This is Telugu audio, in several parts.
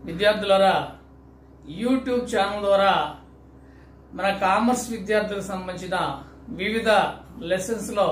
విద్యార్థులారా యూట్యూబ్ ఛానల్ ద్వారా మన కామర్స్ విద్యార్థులకు సంబంధించిన వివిధ లెసన్స్ లో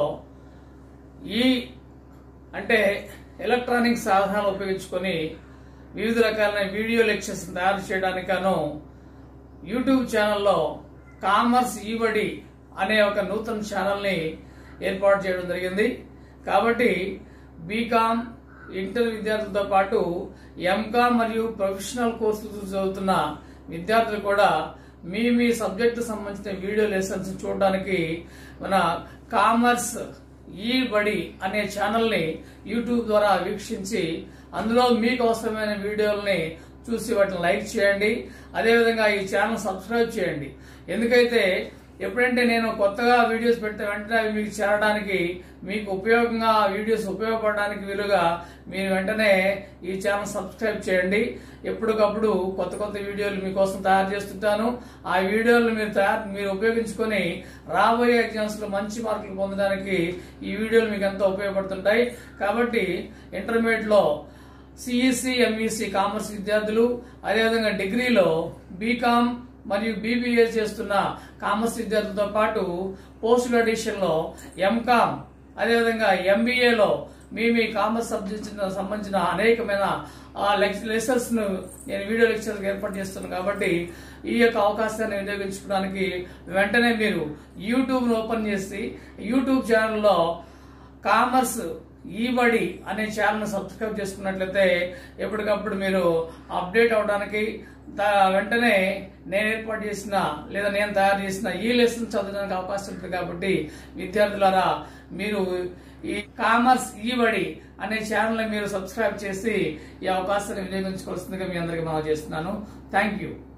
ఈ అంటే ఎలక్ట్రానిక్ సాధనాలు ఉపయోగించుకొని వివిధ రకాలైన వీడియో లెక్చర్స్ తయారు చేయడానికి గాను యూట్యూబ్ ఛానల్లో కామర్స్ ఈవడి అనే ఒక నూతన ఛానల్ని ఏర్పాటు చేయడం జరిగింది కాబట్టి బీకామ్ ఇంటర్ విద్యార్థులతో పాటు ఎంకామ్ మరియు ప్రొఫెషనల్ కోర్సులు చదువుతున్న విద్యార్థులు కూడా మీ మీ సబ్జెక్టు సంబంధించిన వీడియో లెసన్స్ చూడడానికి మన కామర్స్ ఈ బడి అనే ఛానల్ని యూట్యూబ్ ద్వారా వీక్షించి అందులో మీకు అవసరమైన వీడియోలని చూసి వాటిని లైక్ చేయండి అదేవిధంగా ఈ ఛానల్ సబ్స్క్రైబ్ చేయండి ఎందుకైతే ఎప్పుడంటే నేను కొత్తగా వీడియోస్ పెడితే వెంటనే అవి మీకు చేరడానికి మీకు ఉపయోగంగా ఆ వీడియోస్ ఉపయోగపడడానికి వీలుగా మీరు వెంటనే ఈ ఛానల్ సబ్స్క్రైబ్ చేయండి ఎప్పటికప్పుడు కొత్త కొత్త వీడియోలు మీకోసం తయారు చేస్తుంటాను ఆ వీడియోలు మీరు తయారు మీరు ఉపయోగించుకొని రాబోయే ఎగ్జామ్స్ లో మంచి మార్కులు పొందడానికి ఈ వీడియోలు మీకు ఎంతో ఉపయోగపడుతుంటాయి కాబట్టి ఇంటర్మీడియట్ లో సిఈసి ఎంఈసి కామర్స్ విద్యార్థులు అదేవిధంగా డిగ్రీలో బీకామ్ మరియు బీబీఏ చేస్తున్న కామర్స్ విద్యార్థులతో పాటు పోస్ట్ గ్రాడ్యుయేషన్ లో ఎంకామ్ అదేవిధంగా ఎంబీఏలో మీ మీ కామర్స్ సబ్జెక్ట్ సంబంధించిన అనేకమైన లెక్చర్స్ ను నేను వీడియో లెక్చర్స్ ఏర్పాటు చేస్తున్నాను కాబట్టి ఈ యొక్క అవకాశాన్ని వినియోగించుకోవడానికి వెంటనే మీరు యూట్యూబ్ ను ఓపెన్ చేసి యూట్యూబ్ ఛానల్లో కామర్స్ ఈబడి అనే ఛానల్ సబ్స్క్రైబ్ చేసుకున్నట్లయితే ఎప్పటికప్పుడు మీరు అప్డేట్ అవడానికి దా- వెంటనే నేను ఏర్పాటు చేసిన లేదా నేను తయారు చేసిన ఈ లెసన్ చదవడానికి అవకాశం ఉంటుంది కాబట్టి విద్యార్థులారా మీరు ఈ కామర్స్ ఈబడి అనే ఛానల్ మీరు సబ్స్క్రైబ్ చేసి ఈ అవకాశాన్ని వినియోగించుకోవాల్సిందిగా మీ అందరికీ మనం చేస్తున్నాను థ్యాంక్ యూ